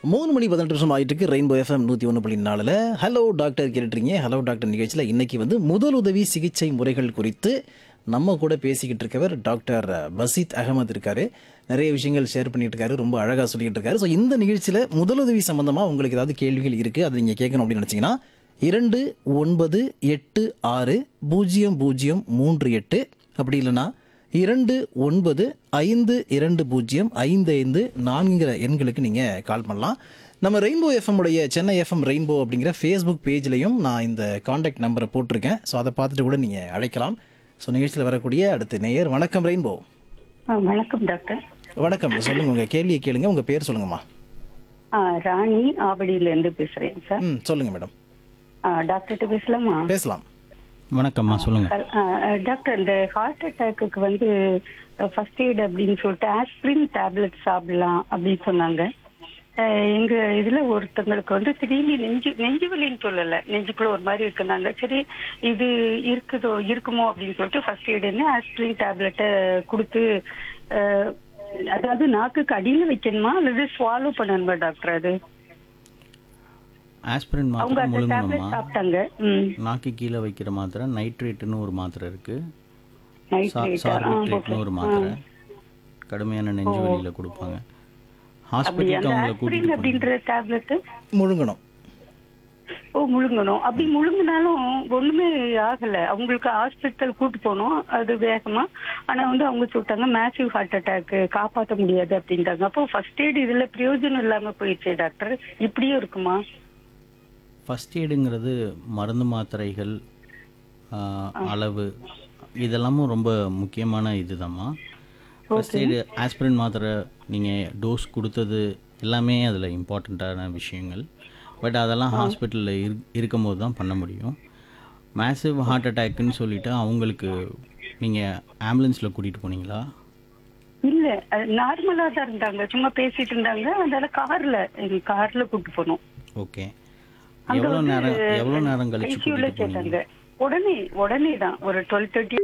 மூணு மணி பதினெட்டு நிமிஷம் ஆயிட்டு இருக்கு ரெயின்போ எஃப்எம் நூற்றி ஒன்று புள்ளி நாலில் ஹலோ டாக்டர் கேட்டுறீங்க ஹலோ டாக்டர் நிகழ்ச்சியில் இன்னைக்கு வந்து முதலுதவி சிகிச்சை முறைகள் குறித்து நம்ம கூட பேசிக்கிட்டு இருக்கவர் டாக்டர் பசீத் அகமது இருக்காரு நிறைய விஷயங்கள் ஷேர் பண்ணிட்டு இருக்காரு ரொம்ப அழகாக சொல்லிட்டு இருக்காரு ஸோ இந்த நிகழ்ச்சியில் முதலுதவி சம்பந்தமாக உங்களுக்கு ஏதாவது கேள்விகள் இருக்குது அதை நீங்கள் கேட்கணும் அப்படின்னு நினச்சிங்கன்னா இரண்டு ஒன்பது எட்டு ஆறு பூஜ்ஜியம் பூஜ்ஜியம் மூன்று எட்டு அப்படி இல்லைன்னா இரண்டு ஒன்பது ஐந்து இரண்டு பூஜ்ஜியம் ஐந்து ஐந்து நான்குங்கிற எண்களுக்கு நீங்கள் கால் பண்ணலாம் நம்ம ரெயின்போ எஃப்எம் உடைய சென்னை எஃப்எம் ரெயின்போ அப்படிங்கிற ஃபேஸ்புக் பேஜ்லையும் நான் இந்த காண்டாக்ட் நம்பரை போட்டிருக்கேன் ஸோ அதை பார்த்துட்டு கூட நீங்கள் அழைக்கலாம் ஸோ நிகழ்ச்சியில் வரக்கூடிய அடுத்த நேயர் வணக்கம் ரெயின்போ ஆ, வணக்கம் டாக்டர் வணக்கம் சொல்லுங்கள் உங்கள் கேள்வியை கேளுங்க உங்கள் பேர் சொல்லுங்கம்மா ஆ, ராணி ஆவடியில இருந்து பேசுறேன் சார் ம் சொல்லுங்கள் மேடம் ஆ, டாக்டர்கிட்ட பேசலாமா பேசலாம் வணக்கம்மா சொல்லுங்க ஆ, ஆ, டாக்டர் இந்த ஹார்ட் அட்டாக்கு வந்து ஃபர்ஸ்ட் எய்ட் அப்படின்னு சொல்லிட்டு ஆஸ்பிரின் டேப்லெட் சாப்பிடலாம் அப்படின்னு சொன்னாங்க ஆ, எங்க இதுல ஒருத்தங்களுக்கு வந்து திடீர்னு நெஞ்சு நெஞ்சு வலின்னு சொல்லல நெஞ்சுக்குள்ள ஒரு மாதிரி இருக்குனாங்க சரி இது இருக்குதோ இருக்குமோ அப்படின்னு சொல்லிட்டு ஃபர்ஸ்ட் எய்டுன்னு ஆஸ்பிரின் டேப்லெட்டை கொடுத்து ஆ, அதாவது நாக்குக்கு அடியில வைக்கணுமா அல்லது ஸ்வாலோ பண்ணணுமா டாக்டர் அது ஆஸ்பிரின் அவங்க மாத்திரை அந்த டேப்லெட் முழுங்கணுமா சாப்பிட்டாங்க ம் நாக்கு கீழே வைக்கிற மாத்திரை நைட்ரேட்டுன்னு ஒரு மாத்திரை இருக்கு நைட் லேட்டா சார்பிட்ரேட்னு ஒரு மாத்திரை கடுமையான நெஞ்சு வலியில கொடுப்பாங்க அப்படி ஹாஸ்பிட்டலுக்கு அந்த அவங்கள ஆஸ்பிரின் கூட்டிட்டு போனீங்க அப்படின்ற டேப்லெட் முழுங்கணும் ஓ முழுங்கணும் அப்படி முழுங்கினாலும் ஒண்ணுமே ஆகல அவங்களுக்கு ஹாஸ்பிட்டல் கூட்டு போனோம் அது வேகமா ஆனா வந்து அவங்க சொல்லிட்டாங்க மேசிவ் ஹார்ட் அட்டாக் காப்பாற்ற முடியாது அப்படின்ட்டாங்க அப்போ ஃபர்ஸ்ட் எய்ட் இதுல பிரயோஜனம் இல்லாம போயிடுச்சு டாக்டர் இப்படியும் இருக்குமா ஃபர்ஸ்ட் எய்டுங்கிறது மருந்து மாத்திரைகள் ஆ, அளவு இதெல்லாமும் ரொம்ப முக்கியமான இதுதாம்மா ஃபர்ஸ்ட் எய்டு ஆஸ்பிரின் மாத்திரை நீங்கள் டோஸ் கொடுத்தது எல்லாமே அதில் இம்பார்ட்டண்ட்டான விஷயங்கள் பட் அதெல்லாம் ஹாஸ்பிட்டலில் இரு இருக்கும்போது தான் பண்ண முடியும் மேசிவ் ஹார்ட் அட்டாக்குன்னு சொல்லிட்டு அவங்களுக்கு நீங்கள் ஆம்புலன்ஸில் கூட்டிகிட்டு போனீங்களா இல்ல நார்மலா தான் இருந்தாங்க சும்மா பேசிட்டு இருந்தாங்க அதனால கார்ல எங்க கார்ல கூட்டு போனோம் ஓகே அங்க எவ்வளோ வந்து நேரம் எவ்வளோ நேரம் கழிச்சு ICU ல கூட்டிகிட்டு போனீங்க கேட்டாங்க உடனே உடனே தான் ஒரு டுவெல் தேர்ட்டி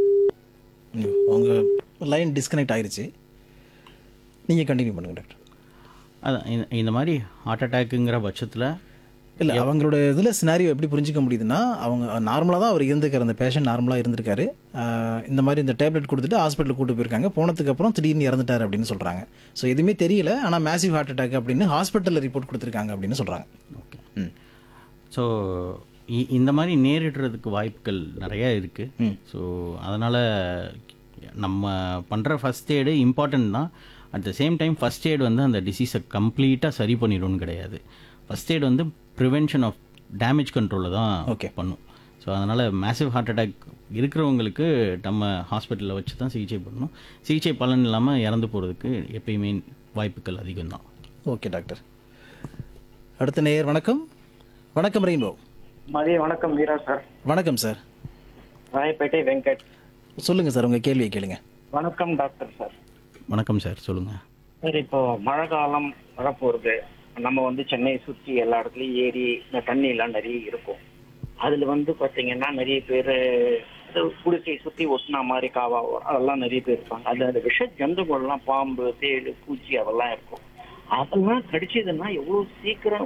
ம், உங்க லைன் டிஸ்கனெக்ட் ஆயிருச்சு நீங்கள் கண்டினியூ பண்ணுங்க டாக்டர் அதான் இந்த- இந்த மாதிரி ஹார்ட் அட்டாக்குங்கிற பட்சத்தில் இல்லை அவங்களோட இதில் சினாரியோ எப்படி புரிஞ்சுக்க முடியுதுன்னா அவங்க நார்மலாக தான் அவர் இருந்திருக்காரு அந்த பேஷண்ட் நார்மலாக இருந்திருக்காரு ஆஹ் இந்த மாதிரி இந்த டேப்லெட் கொடுத்துட்டு ஹாஸ்பிட்டல் கூட்டு போயிருக்காங்க போனதுக்கு அப்புறம் திடீர்னு இறந்துட்டார் அப்படின்னு சொல்கிறாங்க ஸோ எதுவுமே தெரியல ஆனால் மேசிவ் ஹார்ட் அட்டாக் அப்படின்னு ஹாஸ்பிட்டலில் ரிப்போர்ட் கொடுத்துருக்காங்க அப்படின்னு சொல்கிறாங்க ஓகே ம் ஸோ இந்த மாதிரி நேரிடுறதுக்கு வாய்ப்புகள் நிறையா இருக்குது ஸோ அதனால் நம்ம பண்ணுற ஃபஸ்ட் எய்டு இம்பார்ட்டன்ட் தான் at the same time first aid வந்து அந்த டிசீஸை கம்ப்ளீட்டாக சரி பண்ணிடும்னு கிடையாது ஃபஸ்ட் எய்டு வந்து ப்ரிவென்ஷன் ஆஃப் டேமேஜ் கண்ட்ரோலில் தான் Okay. பண்ணும் ஸோ அதனால் மேசிவ் ஹார்ட் அட்டாக் இருக்கிறவங்களுக்கு நம்ம ஹாஸ்பிட்டலில் வச்சு தான் சிகிச்சை பண்ணணும் சிகிச்சை பலன் இல்லாமல் இறந்து போகிறதுக்கு எப்பயுமே வாய்ப்புகள் அதிகம் தான் ஓகே டாக்டர் அடுத்த நேயர் வணக்கம் வணக்கம் ரெயின்போ மதிய வணக்கம் வீரா சார் வணக்கம் சார் ராயப்பேட்டை வெங்கட் சொல்லுங்கள் சார் உங்கள் கேள்வியை கேளுங்க வணக்கம் டாக்டர் சார் வணக்கம் சார் சொல்லுங்கள் சார் இப்போ மழை காலம் வரப்போகுது நம்ம வந்து சென்னையை சுற்றி எல்லா இடத்துலயும் ஏரி இந்த தண்ணி எல்லாம் நிறைய இருக்கும் அதுல வந்து பாத்தீங்கன்னா நிறைய பேர் குடிசை சுத்தி ஒட்டினா மாதிரி காவா அதெல்லாம் நிறைய பேர் இருப்பாங்க அது அந்த விஷ ஜந்துக்கள்லாம் பாம்பு தேடு பூச்சி அதெல்லாம் இருக்கும் அதெல்லாம் கடிச்சதுன்னா எவ்வளவு சீக்கிரம்